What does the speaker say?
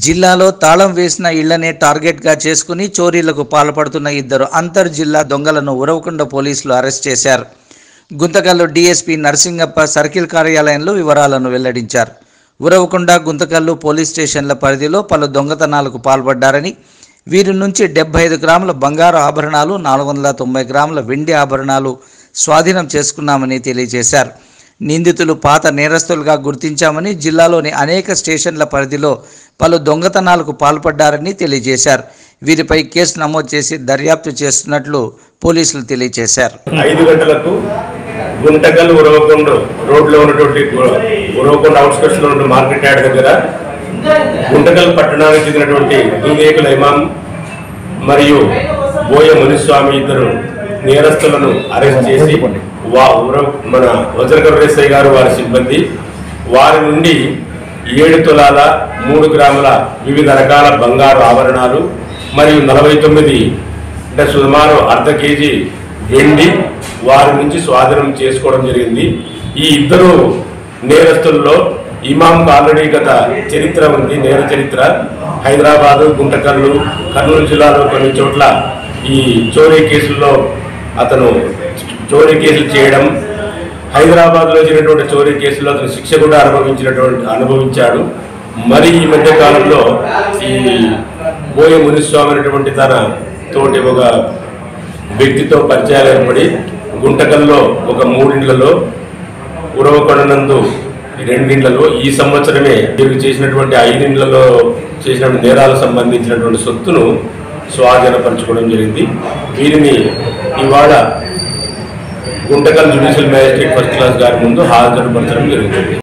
జిల్లాలో తాళం వేసిన ఇళ్లనే టార్గెట్గా చేసుకుని చోరీలకు పాల్పడుతున్న ఇద్దరు అంతర్ జిల్లా దొంగలను ఉరవకొండ పోలీసులు అరెస్ట్ చేశారు గుంతకల్లు డీఎస్పీ నరసింగప్ప సర్కిల్ కార్యాలయంలో వివరాలను వెల్లడించారు ఉరవకొండ గుంతకల్లు పోలీస్ స్టేషన్ల పరిధిలో పలు దొంగతనాలకు పాల్పడ్డారని వీరి నుంచి డెబ్బై ఐదు గ్రాముల బంగారు ఆభరణాలు నాలుగు వందల తొంభై గ్రాముల వెండి ఆభరణాలు స్వాధీనం చేసుకున్నామని తెలియజేశారు నిందితులు పాత నేరస్తులుగా గుర్తించామని జిల్లాలోని అనేక స్టేషన్ల పరిధిలో పలు దొంగతనాలకు పాల్పడ్డారని తెలియజేశారు వీరిపై కేసు నమోదు చేసి దర్యాప్తు చేస్తున్నట్లు పోలీసులు తెలియజేశారు ఐదు గంటలకు గుంటకల్ ఉరవకొండ రోడ్లో ఉన్నటువంటి గు- ఉరవకొండ అవుట్స్కట్స్ లో ఉన్న మార్కెట్ యార్డ్ దగ్గర గుంటకల్ పట్టణానికి చెందినటువంటి దుర్గేకుల ఇమాం మరియు బోయ మునిస్వామి ఇద్దరు నేరస్తులను అరెస్ట్ చేసి వా ఉర- మన వజ్రకర్ ఎస్ఐ గారు వారి సిబ్బంది వారి నుండి ఏడు తులాల మూడు గ్రాముల వివిధ రకాల బంగారు ఆభరణాలు మరియు నలభై తొమ్మిది అంటే సుమారు అర్ధ కేజీ వెండి వారి నుంచి స్వాధీనం చేసుకోవడం జరిగింది ఈ ఇద్దరు నేరస్తుల్లో ఇమాంకు ఆల్రెడీ గత చరిత్ర ఉంది నేర చరిత్ర హైదరాబాదు గుంటకల్లు కర్నూలు జిల్లాలో కొన్ని చోట్ల ఈ చోరీ కేసుల్లో అతను చోరీ కేసులు చేయడం హైదరాబాద్లో జరిగినటువంటి చోరీ కేసులో అతను శిక్ష కూడా అనుభవించినటువంటి అనుభవించాడు మరి ఈ మధ్య కాలంలో ఈ బోయ మునిస్వామి అనేటువంటి తన తోటి ఒక వ్యక్తితో పరిచయాలు ఏర్పడి గుంటకల్లో ఒక మూడిండ్లలో ఉరవకొండనందు రెండిండ్లలో ఈ సంవత్సరమే వీరు చేసినటువంటి ఐదిండ్లలో చేసినటువంటి నేరాలకు సంబంధించినటువంటి సొత్తును స్వాధీనపరచుకోవడం జరిగింది వీరిని ఇవాళ Guntakal judicial magistrate first class గారి ముందు హాజరుపరచడం జరుగుతుంది